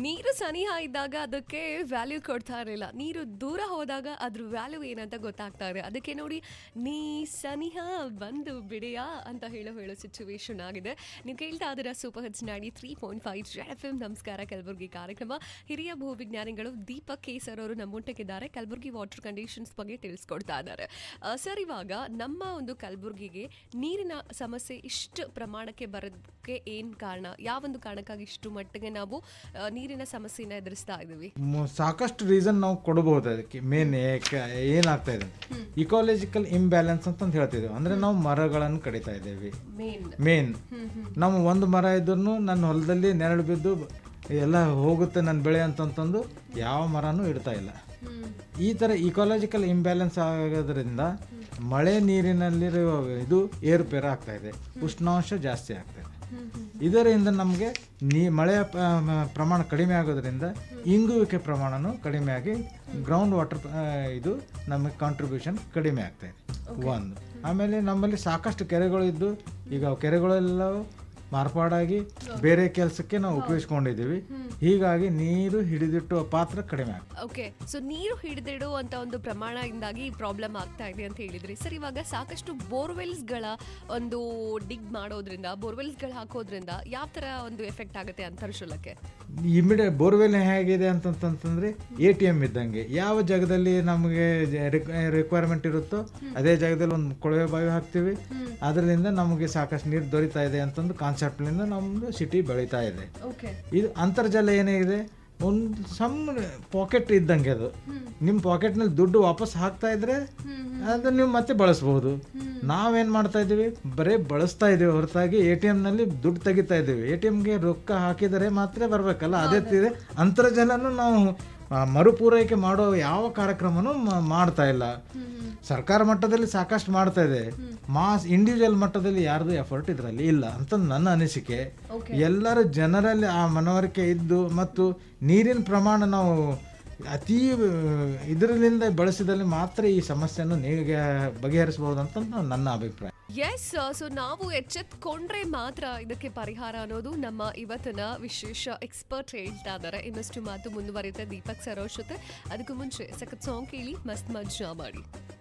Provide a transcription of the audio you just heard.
ನೀರು ಸನಿಹ ಇದ್ದಾಗ ಅದಕ್ಕೆ ವ್ಯಾಲ್ಯೂ ಕೊಡ್ತಾ ಇರಲಿಲ್ಲ ನೀರು ದೂರ ಹೋದಾಗ ಅದ್ರ ವ್ಯಾಲ್ಯೂ ಏನಂತ ಗೊತ್ತಾಗ್ತಾ ಇದೆ ಅದಕ್ಕೆ ನೋಡಿ ನೀ ಸನಿಹ ಬಂದು ಬಿಡೆಯಾ ಅಂತ ಹೇಳೋ ಹೇಳೋ ಸಿಚುವೇಶನ್ ಆಗಿದೆ ನೀವು ಕೇಳ್ತಾ ಇದ್ದೀರಾ super hits ninety three point five F M ನಮಸ್ಕಾರ ಕಲಬುರಗಿ ಕಾರ್ಯಕ್ರಮ ಹಿರಿಯ ಭೂವಿಜ್ಞಾನಿಗಳು ದೀಪಕ್ ಕೆ ಸರ್ ಅವರು ನಮ್ಮೊಟ್ಟಿಗಿದ್ದಾರೆ ಕಲಬುರಗಿ ವಾಟರ್ ಕಂಡೀಷನ್ಸ್ ಬಗ್ಗೆ ತಿಳಿಸ್ಕೊಡ್ತಾ ಇದ್ದಾರೆ ಸರ್ ಇವಾಗ ನಮ್ಮ ಒಂದು ಕಲಬುರಗಿಗೆ ನೀರಿನ ಸಮಸ್ಯೆ ಇಷ್ಟು ಪ್ರಮಾಣಕ್ಕೆ ಬರೋದಕ್ಕೆ ಏನು ಕಾರಣ ಯಾವೊಂದು ಕಾರಣಕ್ಕಾಗಿ ಇಷ್ಟು ಮಟ್ಟಿಗೆ ನಾವು ಆ, ನೀರಿನ ಸಮಸ್ಯೆನ ಎದುರಿಸ್ತಾ ಇದ್ದೀವಿ ಮ- ಸಾಕಷ್ಟು ರೀಸನ್ ನಾವು ಕೊಡಬಹುದು ಅದಕ್ಕೆ ಮೇನ್ ಏನಾಗ್ತಾ ಇದೆ ಇಕಾಲಜಿಕಲ್ ಇಂಬ್ಯಾಲೆನ್ಸ್ ಅಂತಂದು ಹೇಳ್ತಿದ್ದೇವೆ ಅಂದ್ರೆ ನಾವು ಮರಗಳನ್ನು ಕಡಿತಾ ಇದ್ದೇವೆ ಮೇನ್ ಮೇನ್ ನಾವು ಒಂದು ಮರ ಇದ್ರೂ ನನ್ನ ಹೊಲದಲ್ಲಿ ನೆರಳು ಬಿದ್ದು ಎಲ್ಲ ಹೋಗುತ್ತೆ ನನ್ನ ಬೆಳೆ ಅಂತಂತಂದು ಯಾವ ಮರನೂ ಇಡ್ತಾ ಇಲ್ಲ ಈ ಥರ ಇಕಾಲಜಿಕಲ್ ಇಂಬ್ಯಾಲೆನ್ಸ್ ಆಗೋದ್ರಿಂದ ಮಳೆ ನೀರಿನಲ್ಲಿರುವ ಇದು ಏರುಪೇರು ಆಗ್ತಾ ಇದೆ ಉಷ್ಣಾಂಶ ಜಾಸ್ತಿ ಆಗ್ತಾ ಇದೆ ಇದರಿಂದ ನಮಗೆ ನೀ ಮಳೆಯ ಪ- ಮ- ಪ್ರಮಾಣ ಕಡಿಮೆ ಆಗೋದ್ರಿಂದ ಇಂಗುವಿಕೆ ಪ್ರಮಾಣನೂ ಕಡಿಮೆ ಆಗಿ ಗ್ರೌಂಡ್ ವಾಟರ್ ಇದು ನಮಗೆ ಕಾಂಟ್ರಿಬ್ಯೂಷನ್ ಕಡಿಮೆ ಆಗ್ತಾ ಇದೆ ಒಂದು ಆಮೇಲೆ ನಮ್ಮಲ್ಲಿ ಸಾಕಷ್ಟು ಕೆರೆಗಳು ಇದ್ದು ಈಗ ಅವು ಕೆರೆಗಳೆಲ್ಲವೂ ಮಾರ್ಪಾಡಾಗಿ ಬೇರೆ ಕೆಲಸಕ್ಕೆ ನಾವು ಉಪಯೋಗಿಸ್ಕೊಂಡಿದ್ದೀವಿ ಹೀಗಾಗಿ ನೀರು ಹಿಡಿದಿಟ್ಟುವ ಪಾತ್ರ ಕಡಿಮೆ ಆಗ್ತದೆ ಓಕೆ ಸೊ ನೀರು ಹಿಡಿದಿಡುವಂತ ಒಂದು ಪ್ರಮಾಣದಿಂದಾಗಿ ಪ್ರಾಬ್ಲಮ್ ಆಗ್ತಾ ಇದೆ ಅಂತ ಹೇಳಿದ್ರಿ ಸರ್ ಇವಾಗ ಸಾಕಷ್ಟು ಬೋರ್ವೆಲ್ಸ್ಗಳ ಒಂದು ಡಿಗ್ ಮಾಡೋದ್ರಿಂದ ಬೋರ್ವೆಲ್ಸ್ಗಳು ಹಾಕೋದ್ರಿಂದ ಯಾವ ತರ ಒಂದು ಎಫೆಕ್ಟ್ ಆಗುತ್ತೆ ಅಂತರ್ಶುಲಕ್ಕೆ ಇಮಿಡಿಯೇಟ್ ಬೋರ್ವೆಲ್ ಹೇಗಿದೆ ಅಂತಂತಂದ್ರೆ ಎ ಟಿ ಎಮ್ ಇದ್ದಂಗೆ ಯಾವ ಜಾಗದಲ್ಲಿ ನಮಗೆ ರಿಕ್ವೈರ್ಮೆಂಟ್ ಇರುತ್ತೋ ಅದೇ ಜಾಗದಲ್ಲಿ ಒಂದು ಕೊಳವೆ ಬಾವಿ ಹಾಕ್ತೀವಿ ಅದರಿಂದ ನಮಗೆ ಸಾಕಷ್ಟು ನೀರು ದೊರೀತಾ ಇದೆ ಅಂತಂದು ಕಾನ್ಸೆಪ್ಟ್ನಿಂದ ನಮ್ಮದು ಸಿಟಿ ಬೆಳೀತಾ ಇದೆ ಓಕೆ ಇದು ಅಂತರ್ಜಲ ಏನಿದೆ ಒಂದು ಸಣ್ಣ ಪಾಕೆಟ್ ಇದ್ದಂಗೆ ಅದು ನಿಮ್ಮ ಪಾಕೆಟ್ನಲ್ಲಿ ದುಡ್ಡು ವಾಪಸ್ ಹಾಕ್ತಾ ಇದ್ರೆ ಅದನ್ನ ನೀವು ಮತ್ತೆ ಬಳಸ್ಬೋದು ನಾವೇನ್ ಮಾಡ್ತಾ ಇದ್ದೀವಿ ಬರೀ ಬಳಸ್ತಾ ಇದೀವಿ ಹೊರತಾಗಿ ಎ ಟಿ ನಲ್ಲಿ ದುಡ್ಡು ತೆಗಿತಾ ಇದ್ದೀವಿ ಎ ಟಿ ಎಮ್ಗೆ ರೊಕ್ಕ ಹಾಕಿದರೆ ಮಾತ್ರ ಬರಬೇಕಲ್ಲ ಅದೇ ಇದೆ ಅಂತರ್ಜಲನು ನಾವು ಆ, ಮರುಪೂರೈಕೆ ಮಾಡೋ ಯಾವ ಕಾರ್ಯಕ್ರಮನೂ ಮ- ಮಾಡ್ತಾ ಇಲ್ಲ ಸರ್ಕಾರ ಮಟ್ಟದಲ್ಲಿ ಸಾಕಷ್ಟು ಮಾಡ್ತಾ ಇದೆ ಮಾಸ್ ಇಂಡಿವಿಜುವಲ್ ಮಟ್ಟದಲ್ಲಿ ಯಾರ್ದು ಎಫರ್ಟ್ ಇದರಲ್ಲಿ ಇಲ್ಲ ಅಂತ ನನ್ನ ಅನಿಸಿಕೆ ಎಲ್ಲರೂ ಜನರಲ್ಲಿ ಆ ಮನವರಿಕೆ ಇದ್ದು ಮತ್ತು ನೀರಿನ ಪ್ರಮಾಣ ನಾವು ಅತಿ ಇದರಿಂದ ಬಳಸಿದಲ್ಲಿ ಮಾತ್ರ ಈ ಸಮಸ್ಯೆಯನ್ನು ನೀರಿಗೆ ಬಗೆಹರಿಸಬಹುದು ಅಂತ ನನ್ನ ಅಭಿಪ್ರಾಯ ಎಸ್ ಸೊ ನಾವು ಎಚ್ಚೆತ್ಕೊಂಡ್ರೆ ಮಾತ್ರ ಇದಕ್ಕೆ ಪರಿಹಾರ ಅನ್ನೋದು ನಮ್ಮ ಇವತ್ತಿನ ವಿಶೇಷ ಎಕ್ಸ್ಪರ್ಟ್ ಹೇಳ್ತಾ ಇದ್ದಾರೆ ಇನ್ನಷ್ಟು ಮಾತು ಮುಂದುವರಿಯುತ್ತೆ ದೀಪಕ್ ಸರೋಜ್ ಜೊತೆ ಅದಕ್ಕೂ ಮುಂಚೆ ಸಖತ್ ಸಾಂಗ್ ಕೇಳಿ ಮಸ್ತ್ ಮಜ್ಜಾ ಮಾಡಿ